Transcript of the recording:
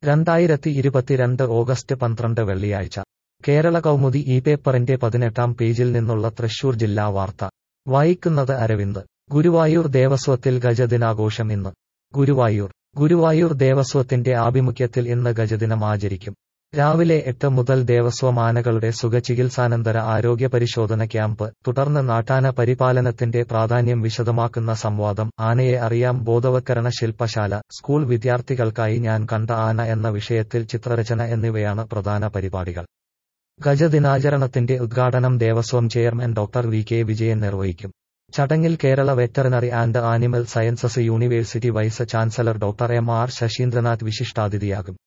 രണ്ടായിരത്തി ഇരുപത്തിരണ്ട് ഓഗസ്റ്റ് പന്ത്രണ്ട് വെള്ളിയാഴ്ച കേരള കൗമുദി ഈ പേപ്പറിന്റെ പതിനെട്ടാം പേജിൽ നിന്നുള്ള തൃശൂർ ജില്ലാ വാർത്ത വായിക്കുന്നത് അരവിന്ദ് ഗുരുവായൂർ ദേവസ്വത്തിൽ ഗജദിനാഘോഷം ഇന്ന് ഗുരുവായൂർ ഗുരുവായൂർ ദേവസ്വത്തിന്റെ ആഭിമുഖ്യത്തിൽ ഇന്ന് ഗജദിനം ആചരിക്കും രാവിലെ എട്ട് മുതൽ ദേവസ്വം ആനകളുടെ സുഖചികിത്സാനന്തര ആരോഗ്യ പരിശോധന ക്യാമ്പ് തുടർന്ന് നാട്ടാന പരിപാലനത്തിന്റെ പ്രാധാന്യം വിശദമാക്കുന്ന സംവാദം ആനയെ അറിയാം ബോധവത്കരണ ശില്പശാല സ്കൂൾ വിദ്യാർത്ഥികൾക്കായി ഞാൻ കണ്ട ആന എന്ന വിഷയത്തിൽ ചിത്രരചന എന്നിവയാണ് പ്രധാന പരിപാടികൾ ഗജദിനാചരണത്തിന്റെ ഉദ്ഘാടനം devaswom chairman doctor V K Vijayan നിർവഹിക്കും ചടങ്ങിൽ Kerala veterinary and animal sciences university vice chancellor doctor M R Sasheendranath വിശിഷ്ടാതിഥിയാകും